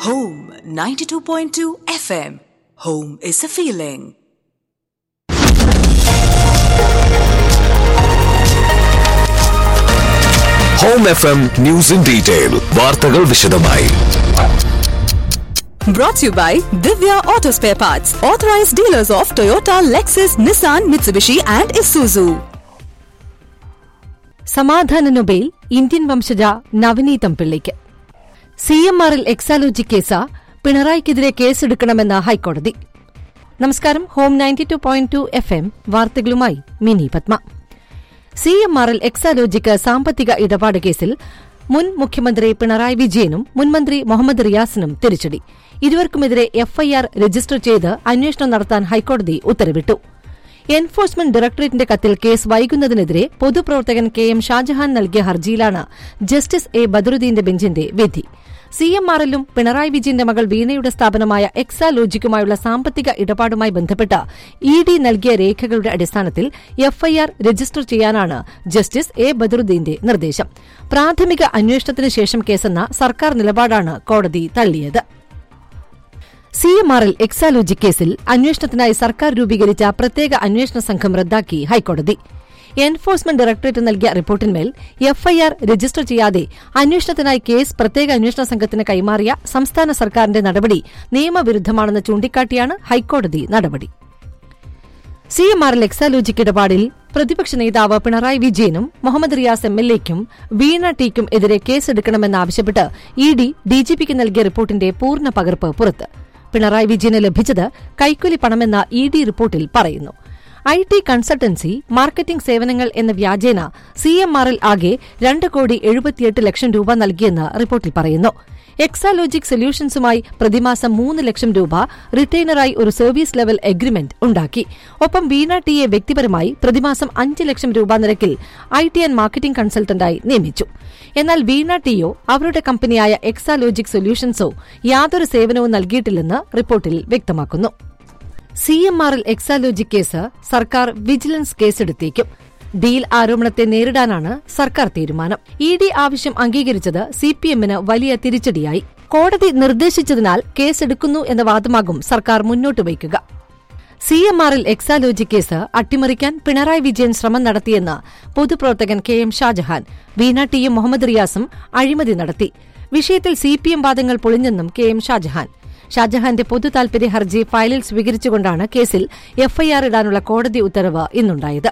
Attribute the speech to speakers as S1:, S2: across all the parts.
S1: Home 92.2 FM. Home is a feeling.
S2: Home F M news in detail വാർത്തകൾ വിശദമായി
S1: Brought to you by Divya Auto Spare Parts, authorized dealers of Toyota, Lexus, Nissan, Mitsubishi, and Isuzu.
S3: സമാധാന Nobel Indian വംശജ നവനീതം പിള്ളയ്ക്ക് C M ആറിൽ Exalogic case പിണറായിക്കെതിരെ കേസെടുക്കണമെന്ന് ഹൈക്കോടതി നമസ്കാരം home ninety two point two F M വാർത്തകളുമായി മിനി പത്മ സി എം ആറിൽ എക്സാലോജിക്ക് സാമ്പത്തിക ഇടപാട് കേസിൽ മുൻ മുഖ്യമന്ത്രി പിണറായി വിജയനും മുൻമന്ത്രി മുഹമ്മദ് റിയാസിനും തിരിച്ചടി ഇരുവർക്കുമെതിരെ എഫ്ഐആർ രജിസ്റ്റർ ചെയ്ത് അന്വേഷണം നടത്താൻ ഹൈക്കോടതി ഉത്തരവിട്ടു എൻഫോഴ്സ്മെന്റ് ഡയറക്ടറേറ്റിന്റെ കത്തിൽ കേസ് വൈകുന്നതിനെതിരെ പൊതുപ്രവർത്തകൻ കെ എം ഷാജഹാൻ നൽകിയ ഹർജിയിലാണ് ജസ്റ്റിസ് എ ബദറുദ്ദീന്റെ ബെഞ്ചിന്റെ വിധി സി എം ആറിലും പിണറായി വിജയന്റെ മകൾ വീണയുടെ സ്ഥാപനമായ എക്സാലോജിക്കുമായുള്ള സാമ്പത്തിക ഇടപാടുമായി ബന്ധപ്പെട്ട് ഇ ഡി നൽകിയ രേഖകളുടെ അടിസ്ഥാനത്തിൽ എഫ്ഐആർ രജിസ്റ്റർ ചെയ്യാനാണ് ജസ്റ്റിസ് എ ബദറുദ്ദീന്റെ നിർദ്ദേശം പ്രാഥമിക അന്വേഷണത്തിന് ശേഷം കേസെന്ന സർക്കാർ നിലപാടാണ് കോടതി തള്ളിയത് സി എം ആറിൽ എക്സാലോജി കേസിൽ അന്വേഷണത്തിനായി സർക്കാർ രൂപീകരിച്ച പ്രത്യേക അന്വേഷണ സംഘം റദ്ദാക്കി ഹൈക്കോടതി എൻഫോഴ്സ്മെന്റ് ഡയറക്ടറേറ്റ് നൽകിയ റിപ്പോർട്ടിന്മേൽ എഫ്ഐആർ രജിസ്റ്റർ ചെയ്യാതെ അന്വേഷണത്തിനായി കേസ് പ്രത്യേക അന്വേഷണ സംഘത്തിന് കൈമാറിയ സംസ്ഥാന സർക്കാരിന്റെ നടപടി നിയമവിരുദ്ധമാണെന്ന് ചൂണ്ടിക്കാട്ടിയാണ് ഹൈക്കോടതി നടപടി സി എം ആറിൽ എക്സാലോജിക് ഇടപാടിൽ പ്രതിപക്ഷ നേതാവ് പിണറായി വിജയനും മുഹമ്മദ് റിയാസ് എം എൽ എക്കും വീണ ടിക്കും എതിരെ കേസെടുക്കണമെന്നാവശ്യപ്പെട്ട് ഇ ഡി ഡിജിപിക്ക് നൽകിയ റിപ്പോർട്ടിന്റെ പൂർണ്ണ പകർപ്പ് പുറത്ത് പിണറായി വിജയന് ലഭിച്ചത് കൈക്കൂലി പണമെന്ന ഇ ഡി റിപ്പോർട്ടിൽ പറയുന്നു ഐ ടി കൺസൾട്ടൻസി മാർക്കറ്റിംഗ് സേവനങ്ങൾ എന്ന വ്യാജേന സി എം ആറിൽ ആകെ രണ്ട് കോടി എഴുപത്തിയെട്ട് ലക്ഷം രൂപ നൽകിയെന്ന് റിപ്പോർട്ടിൽ പറയുന്നു എക്സാലോജിക് സൊല്യൂഷൻസുമായി പ്രതിമാസം മൂന്ന് ലക്ഷം രൂപ റിട്ടൈനറായി ഒരു സർവീസ് ലെവൽ എഗ്രിമെന്റ് ഉണ്ടാക്കി ഒപ്പം വീണ ടിയെ വ്യക്തിപരമായി പ്രതിമാസം അഞ്ച് ലക്ഷം രൂപ നിരക്കിൽ ഐ ടി ആൻഡ് മാർക്കറ്റിംഗ് കൺസൾട്ടന്റായി നിയമിച്ചു എന്നാൽ വീണ ടിയോ അവരുടെ കമ്പനിയായ എക്സാലോജിക് സൊല്യൂഷൻസോ യാതൊരു സേവനവും നൽകിയിട്ടില്ലെന്ന് റിപ്പോർട്ടിൽ വ്യക്തമാക്കുന്നു സി എം ആറിൽ എക്സാലോജി കേസ് സർക്കാർ വിജിലൻസ് കേസെടുത്തേക്കും ഡീൽ ആരോപണത്തെ നേരിടാനാണ് സർക്കാർ തീരുമാനം ഇ ഡി ആവശ്യം അംഗീകരിച്ചത് സിപിഎമ്മിന് വലിയ തിരിച്ചടിയായി കോടതി നിർദ്ദേശിച്ചതിനാൽ കേസെടുക്കുന്നു എന്ന വാദമാകും സർക്കാർ മുന്നോട്ട് വയ്ക്കുക സി എം ആറിൽ എക്സാലോജി കേസ് അട്ടിമറിക്കാൻ പിണറായി വിജയൻ ശ്രമം നടത്തിയെന്ന് പൊതുപ്രവർത്തകൻ കെ എം ഷാജഹാൻ വീണ ടിയും മുഹമ്മദ് റിയാസും അഴിമതി നടത്തി വിഷയത്തിൽ സിപിഎം വാദങ്ങൾ പൊളിഞ്ഞെന്നും കെ എം ഷാജഹാൻ ഷാജഹാന്റെ പൊതു താൽപര്യ ഹർജി ഫയലിൽ സ്വീകരിച്ചുകൊണ്ടാണ് കേസിൽ എഫ്ഐആർ ഇടാനുള്ള കോടതി ഉത്തരവ് ഇന്നുണ്ടായത്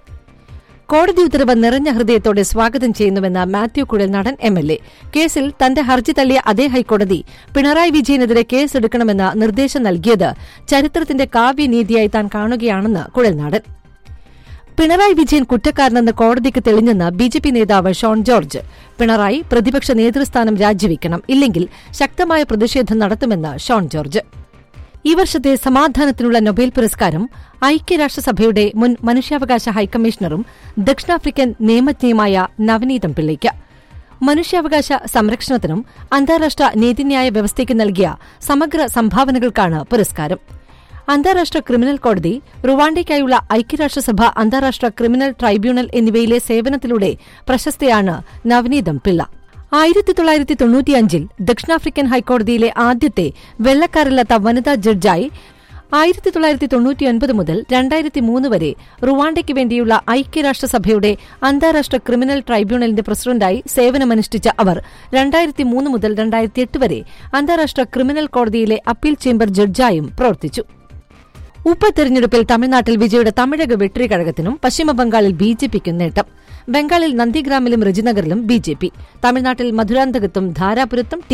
S3: കോടതി ഉത്തരവ് നിറഞ്ഞ ഹൃദയത്തോടെ സ്വാഗതം ചെയ്യുന്നുവെന്ന് Mathew Kuzhalnadan M L A കേസിൽ തന്റെ ഹർജി തള്ളിയ അതേ ഹൈക്കോടതി പിണറായി വിജയനെതിരെ കേസെടുക്കണമെന്ന നിർദ്ദേശം നൽകിയത് ചരിത്രത്തിന്റെ കാവ്യനീതിയായി താൻ കാണുകയാണെന്ന് കുഴൽനാടൻ പിണറായി വിജയൻ കുറ്റക്കാരനെന്ന് കോടതിക്ക് തെളിഞ്ഞെന്ന് ബി ജെ പി നേതാവ് ഷോൺ ജോർജ് പിണറായി പ്രതിപക്ഷ നേതൃസ്ഥാനം രാജിവെക്കണം ഇല്ലെങ്കിൽ ശക്തമായ പ്രതിഷേധം നടത്തുമെന്ന് ഷോൺ ജോർജ് ഈ വർഷത്തെ സമാധാനത്തിനുള്ള നൊബേൽ പുരസ്കാരം ഐക്യരാഷ്ട്രസഭയുടെ മുൻ മനുഷ്യാവകാശ ഹൈക്കമ്മീഷണറും ദക്ഷിണാഫ്രിക്കൻ നിയമജ്ഞയുമായ നവനീതം പിള്ളയ്ക്ക് മനുഷ്യാവകാശ സംരക്ഷണത്തിനും അന്താരാഷ്ട്ര നീതിന്യായ വ്യവസ്ഥയ്ക്ക് നൽകിയ സമഗ്ര സംഭാവനകൾക്കാണ് പുരസ്കാരം അന്താരാഷ്ട്ര ക്രിമിനൽ കോടതി റുവാണ്ടയ്ക്കായുള്ള ഐക്യരാഷ്ട്രസഭ അന്താരാഷ്ട്ര ക്രിമിനൽ ട്രൈബ്യൂണൽ എന്നിവയിലെ സേവനത്തിലൂടെ പ്രശസ്തയാണ് നവനീതം പിള്ള ആയിരത്തി തൊള്ളായിരത്തി തൊണ്ണൂറ്റിയഞ്ചിൽ ദക്ഷിണാഫ്രിക്കൻ ഹൈക്കോടതിയിലെ ആദ്യത്തെ വെള്ളക്കാരില്ലാത്ത വനിതാ ജഡ്ജായി ആയിരത്തി തൊള്ളായിരത്തി തൊണ്ണൂറ്റിയൊൻപത് മുതൽ രണ്ടായിരത്തി മൂന്ന് വരെ റുവാണ്ടയ്ക്ക് വേണ്ടിയുള്ള ഐക്യരാഷ്ട്രസഭയുടെ അന്താരാഷ്ട്ര ക്രിമിനൽ ട്രൈബ്യൂണലിന്റെ പ്രസിഡന്റായി സേവനമനുഷ്ഠിച്ച അവർ രണ്ടായിരത്തി മൂന്ന് മുതൽ രണ്ടായിരത്തി എട്ട് വരെ അന്താരാഷ്ട്ര ക്രിമിനൽ കോടതിയിലെ അപ്പീൽ ചേംബർ ജഡ്ജായും പ്രവർത്തിച്ചു ഉപതെരഞ്ഞെടുപ്പിൽ തമിഴ്നാട്ടിൽ വിജയുടെ തമിഴക വെട്രി കഴകത്തിനും പശ്ചിമബംഗാളിൽ ബി ജെ പിക്കും നേട്ടം ബംഗാളിൽ നന്ദിഗ്രാമിലും റജിനഗറിലും ബി ജെ പി തമിഴ്നാട്ടിൽ മധുരാന്തകത്തും ധാരാപുരത്തും ടി